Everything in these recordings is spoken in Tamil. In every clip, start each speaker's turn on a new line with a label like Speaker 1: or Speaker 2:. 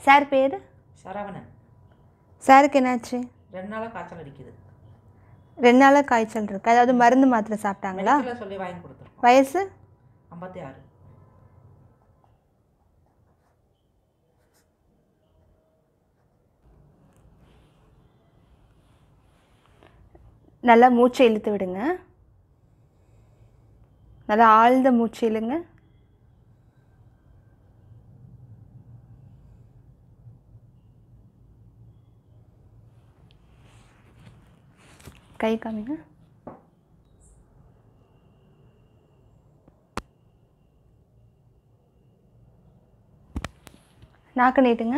Speaker 1: சார் பேர்
Speaker 2: சரவணன்
Speaker 1: சாருக்கு என்னாச்சு
Speaker 2: ரெண்டு நாளாக காய்ச்சல் அடிக்குது
Speaker 1: ரெண்டு நாளாக காய்ச்சல் இருக்கு அதாவது மருந்து மாத்திரை சாப்பிட்டாங்களா
Speaker 2: மெடிக்கலில் சொல்லி வாங்கி கொடுத்துருக்கோம்
Speaker 1: வயசு
Speaker 2: ஐம்பத்தி ஆறு
Speaker 1: நல்லா மூச்சை இழுத்து விடுங்க நல்லா ஆழ்ந்த மூச்சு இழுங்க கை காமிங்க நாக்கு நீட்டுங்க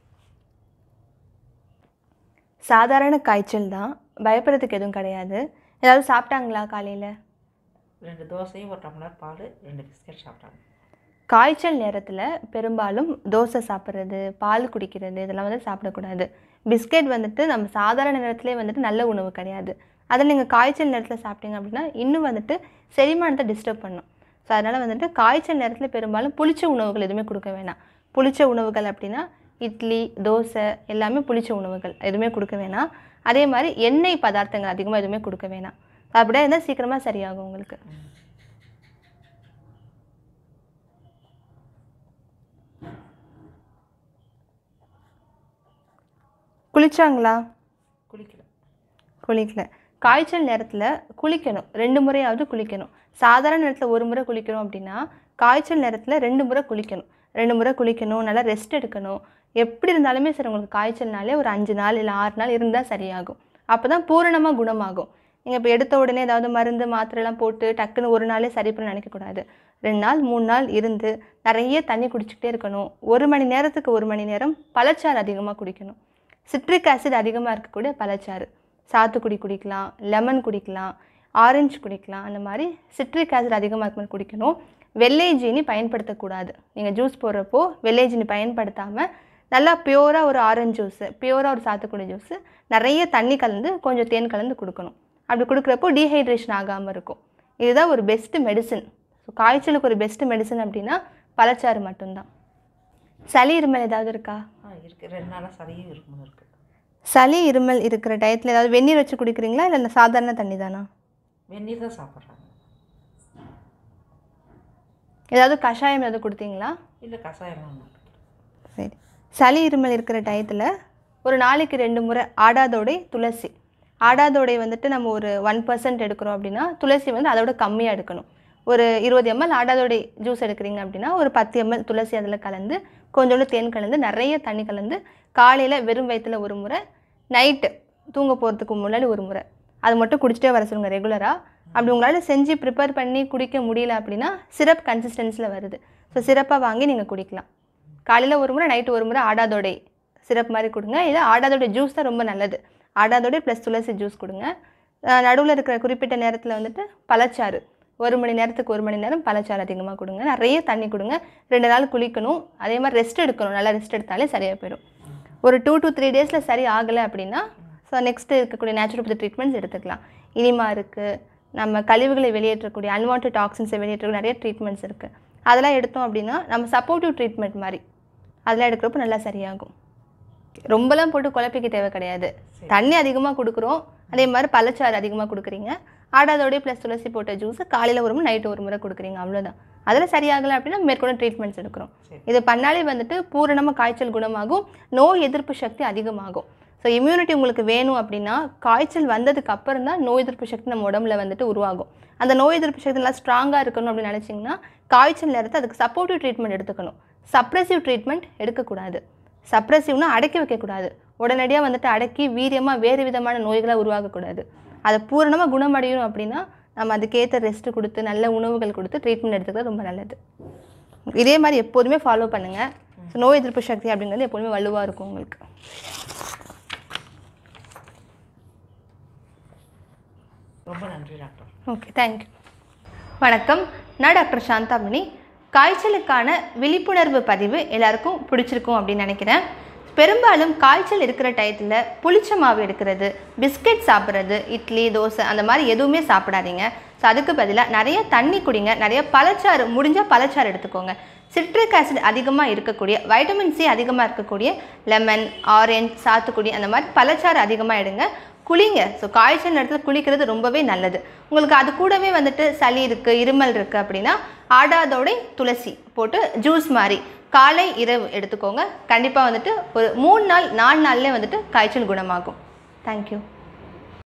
Speaker 1: சாதாரண காய்ச்சல் தான் பயப்படுறதுக்கு எதுவும் கிடையாது ஏதாவது சாப்பிட்டாங்களா காலையில்
Speaker 2: ரெண்டு தோசையும் ஒரு டம்ளர் பால் ரெண்டு பிஸ்கட் சாப்பிட்டாங்க
Speaker 1: காய்ச்சல் நேரத்தில் பெரும்பாலும் தோசை சாப்பிட்றது பால் குடிக்கிறது இதெல்லாம் வந்து சாப்பிடக்கூடாது பிஸ்கெட் வந்துட்டு நம்ம சாதாரண நேரத்திலே வந்துட்டு நல்ல உணவு கிடையாது அதில் நீங்கள் காய்ச்சல் நேரத்தில் சாப்பிட்டீங்க அப்படின்னா இன்னும் வந்துட்டு செரிமானத்தை டிஸ்டர்ப் பண்ணும் ஸோ அதனால் வந்துட்டு காய்ச்சல் நேரத்தில் பெரும்பாலும் புளிச்ச உணவுகள் எதுவுமே கொடுக்க வேணாம் புளிச்ச உணவுகள் அப்படின்னா இட்லி தோசை எல்லாமே புளிச்ச உணவுகள் எதுவுமே கொடுக்க வேணாம் அதே மாதிரி எண்ணெய் பதார்த்தங்கள் அதிகமாக எதுவுமே கொடுக்க வேணாம் அப்படியே இருந்தால் சீக்கிரமாக சரியாகும் உங்களுக்கு குளிச்சாங்களா
Speaker 2: குளிக்கல
Speaker 1: குளிக்கல காய்ச்சல் நேரத்தில் குளிக்கணும் ரெண்டு முறையாவது குளிக்கணும் சாதாரண நேரத்தில் ஒரு முறை குளிக்கிறோம் அப்படின்னா காய்ச்சல் நேரத்தில் ரெண்டு முறை குளிக்கணும் ரெண்டு முறை குளிக்கணும் நல்லா ரெஸ்ட் எடுக்கணும் எப்படி இருந்தாலுமே சரி உங்களுக்கு காய்ச்சல்னாலே ஒரு அஞ்சு நாள் இல்லை ஆறு நாள் இருந்தால் சரியாகும் அப்போ தான் பூரணமாக குணமாகும் நீங்கள் இப்போ எடுத்த உடனே ஏதாவது மருந்து மாத்திரைலாம் போட்டு டக்குன்னு ஒரு நாளே சரி பண்ண நினைக்கக்கூடாது ரெண்டு நாள் மூணு நாள் இருந்து நிறைய தண்ணி குடிச்சிக்கிட்டே இருக்கணும் ஒரு மணி நேரத்துக்கு ஒரு மணி நேரம் பழச்சாறு அதிகமாக குடிக்கணும் சிட்ரிக் ஆசிட் அதிகமாக இருக்கக்கூடிய பழச்சாறு சாத்துக்குடி குடிக்கலாம் லெமன் குடிக்கலாம் ஆரஞ்சு குடிக்கலாம் அந்த மாதிரி சிட்ரிக் ஆசிட் அதிகமாக இருக்கும்போது குடிக்கணும் வெள்ளை ஜீனி பயன்படுத்தக்கூடாது நீங்கள் ஜூஸ் போடுறப்போ வெள்ளை ஜீனி பயன்படுத்தாமல் நல்லா பியூராக ஒரு ஆரஞ்சு ஜூஸு பியூராக ஒரு சாத்துக்குடி ஜூஸு நிறைய தண்ணி கலந்து கொஞ்சம் தேன் கலந்து கொடுக்கணும் அப்படி கொடுக்குறப்போ டீஹைட்ரேஷன் ஆகாமல் இருக்கும் இதுதான் ஒரு பெஸ்ட்டு மெடிசன் ஸோ காய்ச்சலுக்கு ஒரு பெஸ்ட்டு மெடிசன் அப்படின்னா பழச்சாறு மட்டும்தான் சளி இருமல் ஏதாவது இருக்கா
Speaker 2: ஆ இருக்குது ரெண்டு நாளாக சரியும் இருக்கும்போது இருக்குது
Speaker 1: சளி இருமல் இருக்கிற டயத்தில் ஏதாவது வெந்நீர் வச்சு குடிக்கிறீங்களா இல்லை இந்த சாதாரண தண்ணி தானா
Speaker 2: வெந்நீர் தான் சாப்பிட்றாங்க
Speaker 1: ஏதாவது கஷாயம் ஏதாவது கொடுத்தீங்களா
Speaker 2: இல்லை கஷாயம்லாம் ஒண்ணும் குடிக்கல.
Speaker 1: சரி சளி இருமல் இருக்கிற டயத்தில் ஒரு நாளைக்கு ரெண்டு முறை ஆடாதோடை துளசி ஆடாதோடை வந்துட்டு நம்ம ஒரு ஒன் பர்சன்ட் எடுக்கிறோம் அப்படின்னா துளசி வந்து அதோட கம்மியாக எடுக்கணும் ஒரு இருபது எம்எல் ஆடாதோடை ஜூஸ் எடுக்கிறீங்க அப்படின்னா ஒரு பத்து எம்எல் துளசி அதில் கலந்து கொஞ்சோண்டு தேன் கலந்து நிறைய தண்ணி கலந்து காலையில் வெறும் வயிற்றில் ஒரு முறை நைட்டு தூங்க போகிறதுக்கு முன்னாடி ஒரு முறை அது மட்டும் குடிச்சிட்டே வர சொல்லுங்கள் ரெகுலராக அப்படி உங்களால் செஞ்சு ப்ரிப்பேர் பண்ணி குடிக்க முடியல அப்படின்னா சிரப் கன்சிஸ்டன்ஸில் வருது ஸோ சிரப்பாக வாங்கி நீங்கள் குடிக்கலாம் காலையில் ஒரு முறை நைட்டு ஒரு முறை ஆடாதோடை சிரப் மாதிரி கொடுங்க இல்லை ஆடாதோடை ஜூஸ் தான் ரொம்ப நல்லது ஆடாதோடை ப்ளஸ் துளசி ஜூஸ் கொடுங்க நடுவில் இருக்கிற குறிப்பிட்ட நேரத்தில் வந்துட்டு பழச்சாறு ஒரு மணி நேரத்துக்கு ஒரு மணி நேரம் பழச்சாறு அதிகமாக கொடுங்க நிறைய தண்ணி கொடுங்க ரெண்டு நாள் குளிக்கணும் அதே மாதிரி ரெஸ்ட் எடுக்கணும் நல்லா ரெஸ்ட் எடுத்தாலே சரியாக போயிடும் ஒரு டூ to த்ரீ டேஸில் சரி ஆகலை அப்படின்னா ஸோ நெக்ஸ்ட்டு இருக்கக்கூடிய நேச்சுரோபதி ட்ரீட்மெண்ட்ஸ் எடுத்துக்கலாம் இனிமா இருக்குது நம்ம கழிவுகளை வெளியேற்றக்கூடிய அன்வான்ட் டாக்ஸின்ஸை வெளியேற்றக்கூடிய நிறைய ட்ரீட்மெண்ட்ஸ் இருக்குது அதெல்லாம் எடுத்தோம் அப்படின்னா நம்ம சப்போர்ட்டிவ் ட்ரீட்மெண்ட் மாதிரி அதெல்லாம் எடுக்கிறப்போ நல்லா சரியாகும் ரொம்பலாம் போட்டு குழப்பிக்க தேவை கிடையாது தண்ணி அதிகமாக கொடுக்குறோம் அதே மாதிரி பழச்சாறு அதிகமாக கொடுக்குறீங்க ஆடாதோடய ப்ளஸ் துளசி போட்ட ஜூஸை காலையில் ஒரு முறை நைட்டு ஒரு முறை கொடுக்குறீங்க அவ்வளோதான் அதில் சரியாகலை அப்படின்னா மேற்கொண்டு ட்ரீட்மெண்ட்ஸ் எடுக்கிறோம்
Speaker 2: சரி.
Speaker 1: இது பண்ணாலே வந்துட்டு பூரணமாக காய்ச்சல் குணமாகும் நோய் எதிர்ப்பு சக்தி அதிகமாகும் ஸோ இம்யூனிட்டி உங்களுக்கு வேணும் அப்படின்னா காய்ச்சல் வந்ததுக்கு அப்புறம் தான் நோய் எதிர்ப்பு சக்தி நம்ம உடம்புல வந்துட்டு உருவாகும் அந்த நோய் எதிர்ப்பு சக்தி நல்லா ஸ்ட்ராங்காக இருக்கணும் அப்படின்னு நினச்சிங்கன்னா காய்ச்சல் நேரத்தை அதுக்கு சப்போர்ட்டிவ் ட்ரீட்மெண்ட் எடுத்துக்கணும் சப்ரெசிவ் ட்ரீட்மெண்ட் எடுக்கக்கூடாது சப்ரெசிவ்னா அடக்கி வைக்கக்கூடாது உடனடியாக வந்துட்டு அடக்கி வீரியமாக வேறு விதமான நோய்களை உருவாகக்கூடாது அதை பூரணமாக குணமடையணும் அப்படின்னா நம்ம அதுக்கேற்ற ரெஸ்ட் கொடுத்து நல்ல உணவுகள் கொடுத்து ட்ரீட்மெண்ட் எடுத்துக்கிறது ரொம்ப நல்லது இதே மாதிரி எப்போதுமே ஃபாலோ பண்ணுங்கள் ஸோ நோய் எதிர்ப்பு சக்தி அப்படிங்கிறது எப்போதுமே வலுவாக இருக்கும் உங்களுக்கு
Speaker 2: ரொம்ப நன்றி டாக்டர்
Speaker 1: ஓகே தேங்க்யூ வணக்கம் நான் டாக்டர் சாந்தாமணி காய்ச்சலுக்கான விழிப்புணர்வு பதிவு எல்லாருக்கும் பிடிச்சிருக்கும் அப்படின்னு நினைக்கிறேன் பெரும்பாலும் காய்ச்சல் இருக்கிற டயத்தில் புளிச்ச மாவு எடுக்கிறது பிஸ்கெட் சாப்பிட்றது இட்லி தோசை அந்த மாதிரி எதுவுமே சாப்பிடாதீங்க ஸோ அதுக்கு பதிலாக நிறைய தண்ணி குடிங்க நிறைய பழச்சாறு முடிஞ்சால் பழச்சாறு எடுத்துக்கோங்க சிட்ரிக் ஆசிட் அதிகமாக இருக்கக்கூடிய வைட்டமின் சி அதிகமாக இருக்கக்கூடிய லெமன் ஆரஞ்ச் சாத்துக்குடி அந்த மாதிரி பழச்சாறு அதிகமாக எடுங்க குளிங்க ஸோ காய்ச்சல் நேரத்தில் குளிக்கிறது ரொம்பவே நல்லது உங்களுக்கு அது கூடவே வந்துட்டு சளி இருக்குது இருமல் இருக்குது அப்படின்னா ஆடாதோடை துளசி போட்டு ஜூஸ் மாதிரி காலை இரவு எடுத்துக்கோங்க கண்டிப்பாக வந்துட்டு ஒரு மூணு நாள் நாலு நாள்லேயே வந்துட்டு காய்ச்சல் குணமாகும் தேங்க்யூ